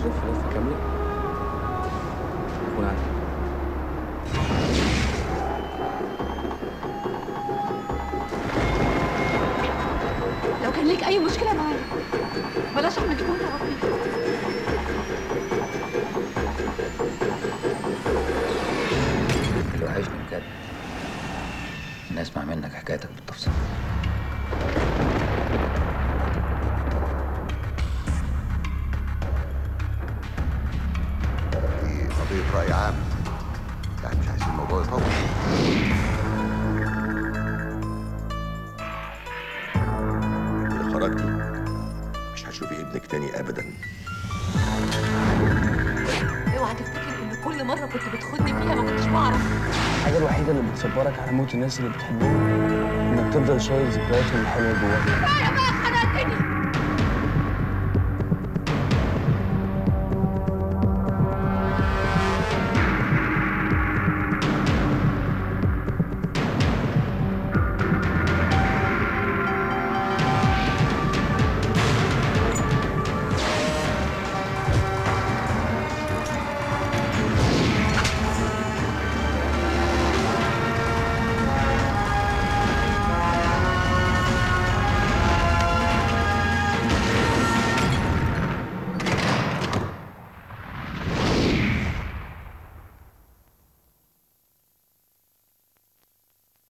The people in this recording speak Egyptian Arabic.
تلف لفه كامله تكون عندك لو كان ليك اي مشكله معايا بلاش احنا تكون تعرفني اللي وحشني بجد ان اسمع منك حكايتك بالتفصيل دي قضية رأي عام يعني مش عايزين الموضوع يطول اللي خرجتي مش هتشوفي ابنك تاني أبدا اوعى تفتكر ان كل مره كنت بتخدني فيها ما كنتش بعرف الحاجه الوحيده اللي بتصبرك على موت الناس اللي بتحبهم انك تفضل شايل ذكرياتهم الحلوه جواك كفايه بقى خنقتني